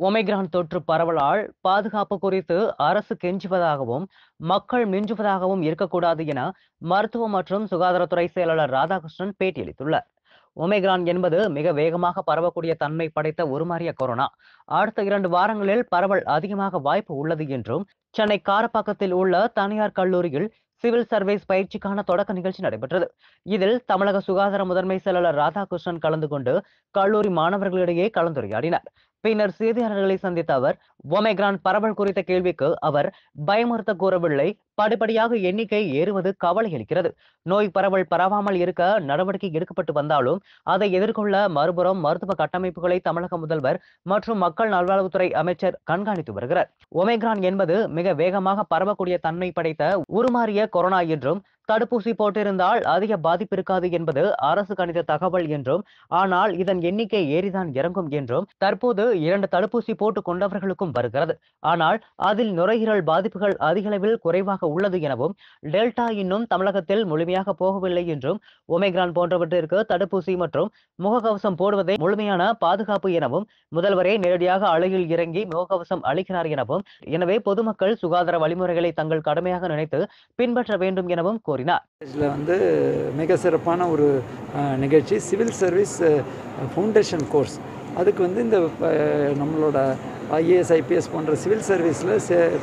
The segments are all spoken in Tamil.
ஒமைக்ரான் தொற்று பரவலால் பாதுகாப்பு குறித்து அரசு கெஞ்சுவதாகவும் மக்கள் மிஞ்சுவதாகவும் இருக்கக்கூடாது என மருத்துவ மற்றும் சுகாதாரத்துறை செயலாளர் ராதாகிருஷ்ணன் பேட்டியளித்துள்ளார் ஒமைக்ரான் என்பது மிக வேகமாக பரவக்கூடிய தன்மை படைத்த உருமாறிய கொரோனா அடுத்த இரண்டு வாரங்களில் பரவல் அதிகமாக வாய்ப்பு உள்ளது என்றும் சென்னை காரப்பாக்கத்தில் உள்ள தனியார் கல்லூரியில் சிவில் சர்வீஸ் பயிற்சிக்கான தொடக்க நிகழ்ச்சி நடைபெற்றது இதில் தமிழக சுகாதார முதன்மை செயலாளர் ராதாகிருஷ்ணன் கலந்து கொண்டு கல்லூரி மாணவர்களிடையே கலந்துரையாடினார் பின்னர் செய்தியாளர்களை சந்தித்த அவர் ஒமைக்ரான் பரவல் குறித்த கேள்விக்கு அவர் பயமுறுத்த கூறவில்லை படிப்படியாக எண்ணிக்கை ஏறுவது கவலை அளிக்கிறது நோய் பரவல் பரவாமல் இருக்க நடவடிக்கை எடுக்கப்பட்டு வந்தாலும் அதை எதிர்கொள்ள மறுபுறம் மருத்துவ கட்டமைப்புகளை தமிழக முதல்வர் மற்றும் மக்கள் நல்வாழ்வுத்துறை அமைச்சர் கண்காணித்து வருகிறார் ஒமைக்ரான் என்பது மிக வேகமாக பரவக்கூடிய தன்மை படைத்த உருமாறிய கொரோனா என்றும் தடுப்பூசி போட்டிருந்தால் அதிக பாதிப்பு இருக்காது என்பது அரசு கணித தகவல் என்றும் ஆனால் இதன் எண்ணிக்கை ஏறிதான் இறங்கும் என்றும் தற்போது இரண்டு தடுப்பூசி போட்டுக் கொண்டவர்களுக்கும் வருகிறது ஆனால் அதில் நுரையீரல் பாதிப்புகள் அதிக அளவில் குறைவாக உள்ளது எனவும் டெல்டா இன்னும் தமிழகத்தில் முழுமையாக போகவில்லை என்றும் ஒமைக்ரான் போன்றவற்றிற்கு தடுப்பூசி மற்றும் முகக்கவசம் போடுவதே முழுமையான பாதுகாப்பு எனவும் முதல்வரே நேரடியாக அழகில் இறங்கி முகக்கவசம் அளிக்கிறார் எனவும் எனவே பொதுமக்கள் சுகாதார வழிமுறைகளை தங்கள் கடமையாக நினைத்து பின்பற்ற வேண்டும் எனவும் கூறினார் இதில் வந்து மிக சிறப்பான ஒரு அஹ், நிகழ்ச்சி சிவில் சர்வீஸ் ஃபவுண்டேஷன் கோர்ஸ் அதுக்கு வந்து இந்த அஹ், நம்மளோட ஐஏஎஸ் ஐபிஎஸ் போன்ற சிவில் சர்வீஸில்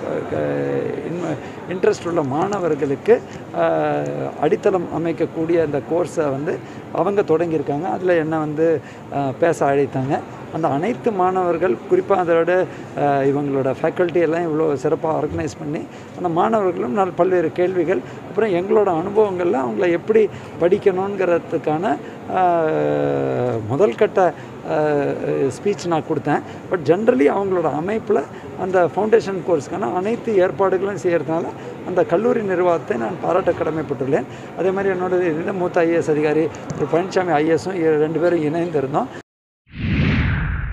இன்ட்ரெஸ்ட் உள்ள மாணவர்களுக்கு அஹ், அடித்தளம் அமைக்கக்கூடிய அந்த கோர்ஸை வந்து அவங்க தொடங்கியிருக்காங்க அதில் என்ன வந்து அஹ், பேச அழைத்தாங்க அந்த அனைத்து மாணவர்கள் குறிப்பாக அதோட அஹ், இவங்களோட ஃபேக்கல்ட்டி எல்லாம் இவ்வளோ சிறப்பாக ஆர்கனைஸ் பண்ணி அந்த மாணவர்களும் நான் பல்வேறு கேள்விகள் அப்புறம் எங்களோட அனுபவங்களில் அவங்கள எப்படி படிக்கணுங்கிறதுக்கான அஹ், முதல் கட்ட ஸ்பீச் நான் கொடுத்தேன் பட் ஜென்ரலி அவங்களோட அமைப்பில் அந்த ஃபவுண்டேஷன் கோர்ஸ்க்கான அனைத்து ஏற்பாடுகளும் செய்கிறதுனால அந்த கல்லூரி நிர்வாகத்தை நான் பாராட்ட கடமைப்பட்டுள்ளேன் அதே மாதிரி என்னோட மூத்த ஐஏஎஸ் அதிகாரி ஒரு பழனிசாமி ஐஏஎஸும் ரெண்டு பேரும் இணைந்திருந்தோம்